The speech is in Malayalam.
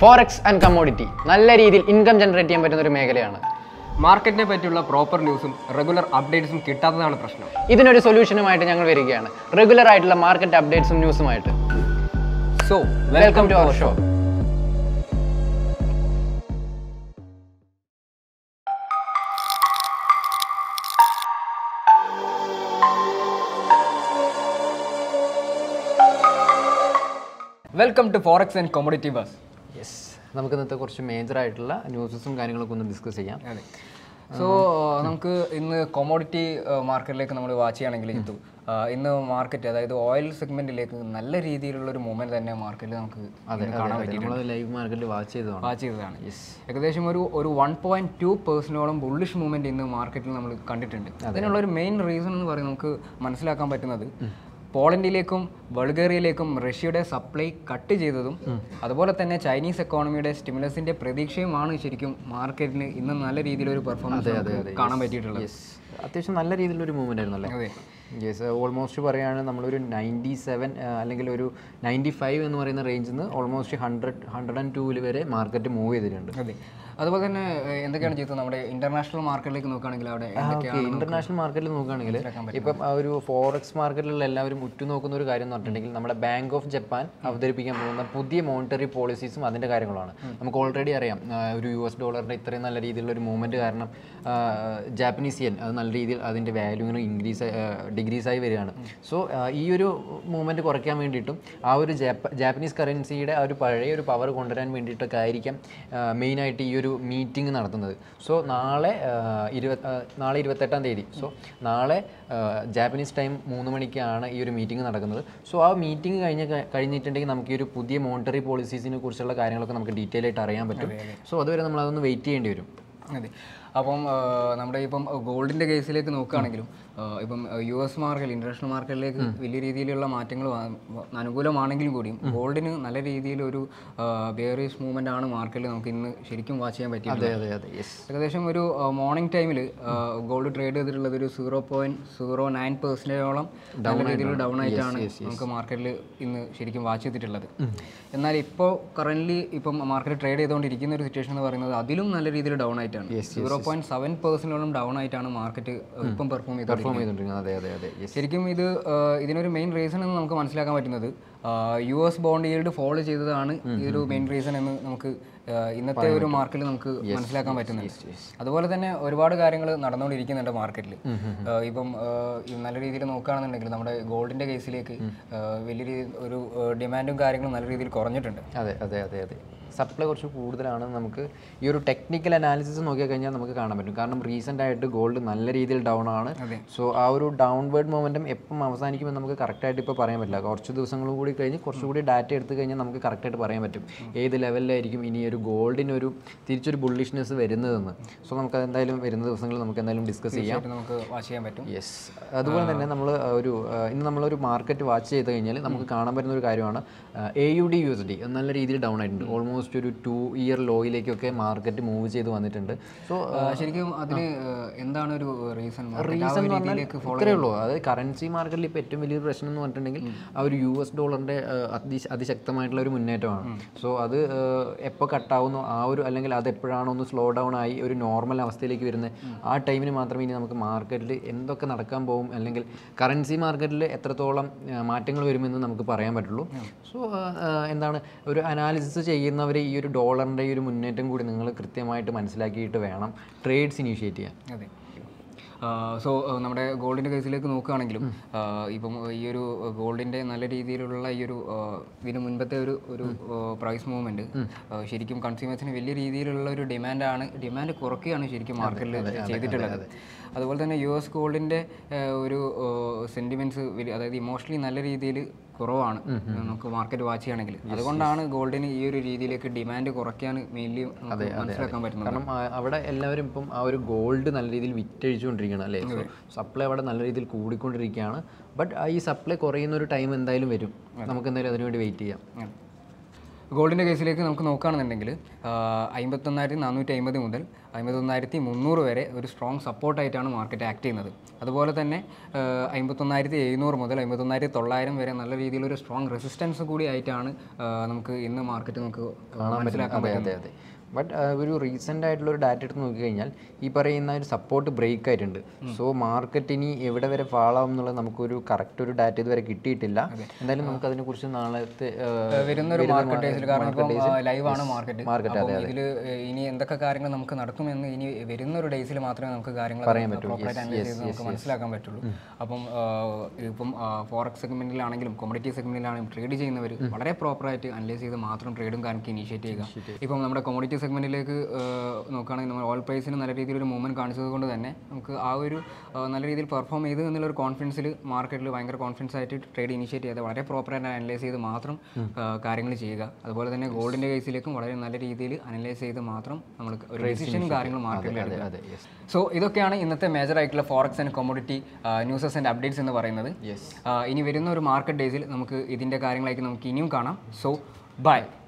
ഫോറക്സ് ആൻഡ് കമ്മോഡിറ്റി നല്ല രീതിയിൽ ഇൻകം ജനറേറ്റ് ചെയ്യാൻ പറ്റുന്ന ഒരു മേഖലയാണ് മാർക്കറ്റിനെ പറ്റിയുള്ള പ്രോപ്പർ ന്യൂസും റെഗുലർ അപ്ഡേറ്റ്സും കിട്ടാത്തതാണ് പ്രശ്നം ഇതിനൊരു സൊല്യൂഷനുമായിട്ട് ഞങ്ങൾ വരികയാണ് റെഗുലർ ആയിട്ടുള്ള മാർക്കറ്റ് അപ്ഡേറ്റ്സും ന്യൂസുമായിട്ട് so welcome to our show welcome to forex and commodity buzz yes നമുക്ക് ഇന്നത്തെ കുറച്ച് മേജർ ആയിട്ടുള്ള ന്യൂസസും കാര്യങ്ങളൊക്കെ ഒന്ന് ഡിസ്കസ് ചെയ്യാം അതെ സോ നമുക്ക് ഇന്ന് കൊമോഡിറ്റി മാർക്കറ്റിലേക്ക് നമ്മൾ വാച്ച് ചെയ്യുകയാണെങ്കിൽ ഇതു ഇന്ന് മാർക്കറ്റ് അതായത് ഓയിൽ സെഗ്മെന്റിലേക്ക് നല്ല രീതിയിലുള്ള ഒരു മൂവ്മെന്റ് തന്നെ മാർക്കറ്റിൽ നമുക്ക് ഇന്ന് കാണാൻ പറ്റിയിട്ടുണ്ട് നമ്മൾ ലൈവ് മാർക്കറ്റിൽ വാച്ച് ചെയ്തതാണ് വാച്ച് ചെയ്തതാണ് ഏകദേശം ഒരു ഒരു വൺ പോയിന്റ് ടു പേഴ്സനോളം ബുള്ളിഷ് മൂവ്മെന്റ് ഇന്ന് മാർക്കറ്റിൽ നമ്മൾ കണ്ടിട്ടുണ്ട് അതിനുള്ള ഒരു മെയിൻ റീസൺ എന്ന് പറയുന്നത് നമുക്ക് മനസ്സിലാക്കാൻ പറ്റുന്നത് പോളണ്ടിലേക്കും ബൾഗേറിയയിലേക്കും റഷ്യയുടെ സപ്ലൈ കട്ട് ചെയ്തതും അതുപോലെ തന്നെ ചൈനീസ് എക്കോണമിയുടെ സ്റ്റിമുലസിന്റെ പ്രതീക്ഷയുമാണ് ശരിക്കും മാർക്കറ്റിന് ഇന്ന് നല്ല രീതിയിലൊരു പെർഫോമൻസ് കാണാൻ പറ്റിയിട്ടുള്ളത് യെസ് അത്യാവശ്യം നല്ല രീതിയിലൊരു മൂവ്മെന്റ് ആയിരുന്നു അല്ലേ അതെ യെസ് ഓൾമോസ്റ്റ് പറയുകയാണെങ്കിൽ നമ്മളൊരു നയൻറ്റി സെവൻ അല്ലെങ്കിൽ ഒരു നയൻറ്റി ഫൈവ് എന്ന് പറയുന്ന റേഞ്ചിൽ നിന്ന് ഓൾമോസ്റ്റ് ഹൺഡ്രഡ് ഹൺഡ്രഡ് ആൻഡ് ടൂവിൽ വരെ മാർക്കറ്റ് മൂവ് ചെയ്തിട്ടുണ്ട് അതെ അതുപോലെ തന്നെ ഏഹ്, എന്തൊക്കെയാണ് ചെയ്തത് നമ്മുടെ ഇന്റർനാഷണൽ മാർക്കറ്റിലേക്ക് നോക്കുകയാണെങ്കിൽ അവിടെ എന്തൊക്കെയാണ് ഇന്റർനാഷണൽ മാർക്കറ്റിൽ നോക്കുകയാണെങ്കിൽ ഇപ്പം ആ ഒരു ഫോറക്സ് മാർക്കറ്റിലുള്ള എല്ലാവരും ഉറ്റുനോക്കുന്ന ഒരു കാര്യം എന്ന് പറഞ്ഞിട്ടുണ്ടെങ്കിൽ നമ്മുടെ ബാങ്ക് ഓഫ് ജപ്പാൻ അവതരിപ്പിക്കാൻ പോകുന്ന പുതിയ മോണിറ്ററി പോളിസീസും അതിൻ്റെ കാര്യങ്ങളാണ് നമുക്ക് ഓൾറെഡി അറിയാം ആ, ഒരു യു എസ് ഡോളറിൻ്റെ ഇത്രയും നല്ല രീതിയിലുള്ള ഒരു മൂവ്മെൻറ്റ് കാരണം ജാപ്പനീസ് yen അത് നല്ല രീതിയിൽ അതിൻ്റെ വാല്യൂ ഇങ്ങനെ ഇൻക്രീസ് ഡിഗ്രീസ് ആയി വരികയാണ് സോ ഈ ഒരു മൂവ്മെൻറ്റ് കുറയ്ക്കാൻ വേണ്ടിയിട്ടും ആ ഒരു ജാപ്പ ജാപ്പനീസ് കറൻസിയുടെ ആ ഒരു പഴയ ഒരു പവർ കൊണ്ടുവരാൻ വേണ്ടിയിട്ടൊക്കെ ആയിരിക്കാം മെയിനായിട്ട് ഈ ഒരു മീറ്റിംഗ് നടത്തുന്നത് സോ നാളെ ഇരുപത് നാളെ ഇരുപത്തെട്ടാം തീയതി സോ നാളെ ആ, ജാപ്പനീസ് ടൈം മൂന്ന് മണിക്കാണ് ഈ ഒരു മീറ്റിംഗ് നടക്കുന്നത് സോ ആ മീറ്റിംഗ് കഴിഞ്ഞ് ക- കഴിഞ്ഞിട്ടുണ്ടെങ്കിൽ നമുക്ക് ഈ ഒരു പുതിയ മോണിറ്ററി പോളിസീസിനെ കുറിച്ചുള്ള കാര്യങ്ങളൊക്കെ നമുക്ക് ഡീറ്റെയിൽ ആയിട്ട് അറിയാൻ പറ്റും സോ അതുവരെ നമ്മൾ അതൊന്ന് വെയിറ്റ് ചെയ്യേണ്ടി വരും അതെ അപ്പം ആ, നമ്മുടെ ഇപ്പം ഗോൾഡിന്റെ കേസിലേക്ക് നോക്കുകയാണെങ്കിലും ആ, ഇപ്പം യു എസ് മാർക്കറ്റ് ഇന്റർനാഷണൽ മാർക്കറ്റിലേക്ക് വലിയ രീതിയിലുള്ള മാറ്റങ്ങൾ വ- അനുകൂലമാണെങ്കിലും കൂടിയും ഗോൾഡിന് നല്ല രീതിയിൽ ഒരു ബെയറിഷ് മൂവ്മെന്റ് ആണ് മാർക്കറ്റിൽ നമുക്ക് ഇന്ന് ശരിക്കും വാച്ച് ചെയ്യാൻ പറ്റിയത് അതെ അതെ അതെ യെസ് ഏകദേശം ഒരു മോർണിംഗ് ടൈമിൽ ഗോൾഡ് ട്രേഡ് ചെയ്തിട്ടുള്ളത് ഒരു സീറോ പോയിന്റ് സീറോ നയൻ പെർസെൻറ്റേജോളം നല്ല രീതിയിൽ ഡൗൺ ആയിട്ടാണ് നമുക്ക് മാർക്കറ്റിൽ ഇന്ന് ശരിക്കും വാച്ച് ചെയ്തിട്ടുള്ളത് എന്നാൽ ഇപ്പോൾ കറന്റ് ഇപ്പം മാർക്കറ്റ് ട്രേഡ് ചെയ്തുകൊണ്ടിരിക്കുന്ന ഒരു സിറ്റുവേഷൻ എന്ന് പറയുന്നത് അതിലും നല്ല രീതിയിൽ ഡൗൺ ആയിട്ടാണ് സീറോ പോയിന്റ് സെവൻ പെർസെൻറ്റോളം ഡൗൺ ആയിട്ടാണ് മാർക്കറ്റ് ഇപ്പം പെർഫോം ചെയ്തത് പെർഫോം ചെയ്തുകൊണ്ടിരിക്കുന്നത് അതെ അതെ അതെ യെസ് ശരിക്കും ഇത് ആ, ഇതിനൊരു മെയിൻ റീസൺ എന്ന് നമുക്ക് മനസ്സിലാക്കാൻ പറ്റുന്നത് U S bond yield follow ചെയ്തതാണ് ഈ ഒരു മെയിൻ റീസൺ എന്ന് നമുക്ക് ആ, ഇന്നത്തെ ഒരു മാർക്കറ്റിൽ നമുക്ക് മനസ്സിലാക്കാൻ പറ്റുന്നുണ്ട് അതുപോലെ തന്നെ ഒരുപാട് കാര്യങ്ങൾ നടന്നുകൊണ്ടിരിക്കുന്നുണ്ട് മാർക്കറ്റിൽ ഇപ്പം ആ, ഈ നല്ല രീതിയിൽ നോക്കുകയാണെന്നുണ്ടെങ്കിൽ നമ്മുടെ ഗോൾഡിന്റെ കേസിലേക്ക് ആ, വലിയ രീതിയിൽ ഒരു ഡിമാൻഡും കാര്യങ്ങളും നല്ല രീതിയിൽ കുറഞ്ഞിട്ടുണ്ട് അതെ അതെ അതെ അതെ സപ്ലൈ കുറച്ച് കൂടുതലാണ് നമുക്ക് ഈ ഒരു ടെക്നിക്കൽ അനാലിസിസ് നോക്കി കഴിഞ്ഞാൽ നമുക്ക് കാണാൻ പറ്റും കാരണം റീസെൻ്റ് ആയിട്ട് ഗോൾഡ് നല്ല രീതിയിൽ ഡൗൺ ആണ് സോ ആ ഒരു ഡൗൺവേർഡ് മൊമെൻറ്റം എപ്പം അവസാനിക്കുമെന്ന് നമുക്ക് കറക്റ്റായിട്ട് ഇപ്പോൾ പറയാൻ പറ്റില്ല കുറച്ച് ദിവസങ്ങളും കൂടി കഴിഞ്ഞ് കുറച്ചുകൂടി ഡാറ്റ എടുത്തു കഴിഞ്ഞാൽ നമുക്ക് കറക്റ്റായിട്ട് പറയാൻ പറ്റും ഏത് ലെവലിലായിരിക്കും ഇനി ഒരു ഗോൾഡിനൊരു തിരിച്ചൊരു ബുള്ളിഷ്നെസ് വരുന്നതെന്ന് സോ നമുക്ക് എന്തായാലും വരുന്ന ദിവസങ്ങളിൽ നമുക്ക് എന്തായാലും ഡിസ്കസ് ചെയ്യാം ആയിട്ട് നമുക്ക് വാച്ച് ചെയ്യാൻ പറ്റും യെസ് അതുപോലെ തന്നെ നമ്മൾ ഒരു ആ, ഇന്ന് നമ്മളൊരു മാർക്കറ്റ് വാച്ച് ചെയ്ത് കഴിഞ്ഞാൽ നമുക്ക് കാണാൻ പറ്റുന്ന ഒരു കാര്യമാണ് A U D U S D നല്ല രീതിയിൽ ഡൗൺ ആയിട്ടുണ്ട് ഓൾമോസ്റ്റ് ഒരു ടു ഇയർ ലോയിലേക്കൊക്കെ മാർക്കറ്റ് മൂവ് ചെയ്ത് വന്നിട്ടുണ്ട് സോ ആ, ശരിക്കും അതിന് ആ, എന്താണ് ഒരു റീസൺ റീസൺ എന്ന് പറഞ്ഞാൽ ഇത്രയേ ഉള്ളൂ അതായത് കറൻസി മാർക്കറ്റിൽ ഇപ്പോൾ ഏറ്റവും വലിയൊരു പ്രശ്നം എന്ന് പറഞ്ഞിട്ടുണ്ടെങ്കിൽ ആ ഒരു യു എസ് ഡോളറിൻ്റെ അതി അതിശക്തമായിട്ടുള്ള ഒരു മുന്നേറ്റമാണ് സോ അത് എപ്പോൾ കട്ടാവുന്നു ആ ഒരു അല്ലെങ്കിൽ അത് എപ്പോഴാണോ ഒന്ന് സ്ലോ ഡൗൺ ആയി ഒരു നോർമൽ അവസ്ഥയിലേക്ക് വരുന്നത് ആ ടൈമിന് മാത്രമേ ഇനി നമുക്ക് മാർക്കറ്റിൽ എന്തൊക്കെ നടക്കാൻ പോകും അല്ലെങ്കിൽ കറൻസി മാർക്കറ്റിൽ എത്രത്തോളം ആ, മാറ്റങ്ങൾ വരുമെന്ന് നമുക്ക് പറയാൻ പറ്റുള്ളൂ സോ എന്താണ് ഒരു അനാലിസിസ് ചെയ്യുന്നവർ ഈ ഒരു ഡോളറിൻ്റെ ഈ ഒരു മുന്നേറ്റം കൂടി നിങ്ങൾ കൃത്യമായിട്ട് മനസ്സിലാക്കിയിട്ട് വേണം ട്രേഡ്സ് ഇനീഷ്യേറ്റ് ചെയ്യാൻ അതെ സോ നമ്മുടെ ഗോൾഡിൻ്റെ കേസിലേക്ക് നോക്കുകയാണെങ്കിലും ആ, ഇപ്പം ഈ ഒരു ഗോൾഡിൻ്റെ നല്ല രീതിയിലുള്ള ഈ ഒരു ആ, ഇതിന് മുൻപത്തെ ഒരു ഒരു പ്രൈസ് മൂവ്മെൻറ്റ് ശരിക്കും കൺസ്യൂമേഴ്സിന് വലിയ രീതിയിലുള്ള ഒരു ഡിമാൻഡാണ് ഡിമാൻഡ് കുറയ്ക്കുകയാണ് ശരിക്കും മാർക്കറ്റിൽ ചെയ്തിട്ടുള്ളത് അതുപോലെ തന്നെ യു എസ് ഗോൾഡിൻ്റെ ഒരു സെൻറ്റിമെൻറ്റ്സ് അതായത് ഇമോഷണലി നല്ല രീതിയിൽ കുറവാണ് നമുക്ക് മാർക്കറ്റ് വാച്ച് ചെയ്യുകയാണെങ്കിൽ അതുകൊണ്ടാണ് ഗോൾഡിന് ഈ ഒരു രീതിയിലേക്ക് ഡിമാൻഡ് കുറയ്ക്കാൻ മെയിൻലി മനസ്സിലാക്കാൻ പറ്റുന്നത് കാരണം ആ, അവിടെ എല്ലാവരും ഇപ്പം ആ ഒരു ഗോൾഡ് നല്ല രീതിയിൽ വിറ്റഴിച്ചുകൊണ്ടിരിക്കുകയാണ് അല്ലേ സോ സപ്ലൈ അവിടെ നല്ല രീതിയിൽ കൂടിക്കൊണ്ടിരിക്കുകയാണ് ബട്ട് ഈ സപ്ലൈ കുറയുന്ന ഒരു ടൈം എന്തായാലും വരും നമുക്ക് എന്തായാലും അതിനുവേണ്ടി വെയിറ്റ് ചെയ്യാം ഗോൾഡിൻ്റെ കേസിലേക്ക് നമുക്ക് നോക്കുകയാണെന്നുണ്ടെങ്കിൽ അമ്പത്തൊന്നായിരത്തി നാനൂറ്റി അമ്പത് മുതൽ അമ്പത്തൊന്നായിരത്തി മുന്നൂറ് വരെ ഒരു സ്ട്രോങ് സപ്പോർട്ടായിട്ടാണ് മാർക്കറ്റ് ആക്ട് ചെയ്യുന്നത് അതുപോലെ തന്നെ അമ്പത്തൊന്നായിരത്തി എഴുന്നൂറ് മുതൽ അമ്പത്തൊന്നായിരത്തി തൊള്ളായിരം വരെ നല്ല രീതിയിലൊരു സ്ട്രോങ് റെസിസ്റ്റൻസ് കൂടി ആയിട്ടാണ് ആ, നമുക്ക് ഇന്ന് മാർക്കറ്റ് നമുക്ക് മനസ്സിലാക്കാൻ അതെ അതെ അതെ ബട്ട് ഒരു റീസെൻ്റ് ആയിട്ടുള്ള ഒരു ഡാറ്റ എടുത്ത് നോക്കിക്കഴിഞ്ഞാൽ ഈ പറയുന്ന ഒരു സപ്പോർട്ട് ബ്രേക്ക് ആയിട്ടുണ്ട് സോ മാർക്കറ്റ് ഇനി എവിടെ വരെ ഫാളാവും എന്നുള്ളത് നമുക്കൊരു കറക്റ്റ് ഒരു ഡാറ്റ ഇതുവരെ കിട്ടിയിട്ടില്ല എന്തായാലും നമുക്ക് അതിനെക്കുറിച്ച് നാളത്തെ ആ, വരുന്ന ഒരു മാർക്കറ്റ് ഡേയ്സിൽ കാരണം ഇപ്പം ലൈവ് ആണ് മാർക്കറ്റ് market, അപ്പം ഇതിൽ ഇനി എന്തൊക്കെ കാര്യങ്ങൾ നമുക്ക് നടക്കുമെന്ന് ഇനി വരുന്ന ഒരു ഡേയ്സിൽ മാത്രമേ നമുക്ക് കാര്യങ്ങൾ പ്രോപ്പറായിട്ട് അനലൈസ് ചെയ്ത് നമുക്ക് മനസ്സിലാക്കാൻ പറ്റുള്ളൂ അപ്പം ആ, ഇപ്പം ഫോറക്സ് സെഗ്മെന്റിലാണെങ്കിലും കൊമഡിറ്റി സെഗ്മെന്റിലാണെങ്കിലും ട്രേഡ് ചെയ്യുന്നവർ വളരെ പ്രോപ്പറായിട്ട് അനലൈസ് ചെയ്ത് മാത്രം ട്രേഡും കാര്യങ്ങൾക്ക് ഇനീഷ്യേറ്റ് ചെയ്യുക ഇപ്പം നമ്മുടെ കൊമഡിറ്റി സെഗ്മെന്റിലേക്ക് നോക്കുകയാണെങ്കിൽ നമ്മൾ ഓൾ പ്രൈസിന് നല്ല രീതിയിലൊരു മൂവ്മെന്റ് കാണിച്ചത് കൊണ്ട് തന്നെ നമുക്ക് ആ ഒരു ആ, നല്ല രീതിയിൽ പെർഫോം ചെയ്ത് എന്നുള്ളൊരു കോൺഫിഡൻസിൽ മാർക്കറ്റിൽ ഭയങ്കര കോൺഫിഡൻസ് ആയിട്ട് ട്രേഡ് ഇനീഷ്യേറ്റ് ചെയ്ത് വളരെ പ്രോപ്പറായിട്ട് അനലൈസ് ചെയ്ത് മാത്രം കാര്യങ്ങൾ ചെയ്യുക അതുപോലെ തന്നെ ഗോൾഡിൻ്റെ കേസിലേക്കും വളരെ നല്ല രീതിയിൽ അനലൈസ് ചെയ്ത് മാത്രം നമ്മൾ ഒരു ഡിസിഷനും കാര്യങ്ങളും മാർക്കറ്റിൽ എടുക്കുക അതെ യെസ് സോ ഇതൊക്കെയാണ് ഇന്നത്തെ മേജർ ആയിട്ടുള്ള forex and commodity newses and updates എന്ന് പറയുന്നത് യെസ് ആ, ഇനി വരുന്ന ഒരു മാർക്കറ്റ് ഡേയ്സിൽ നമുക്ക് ഇതിൻ്റെ കാര്യങ്ങളായിട്ട് നമുക്ക് ഇനിയും കാണാം സോ ബൈ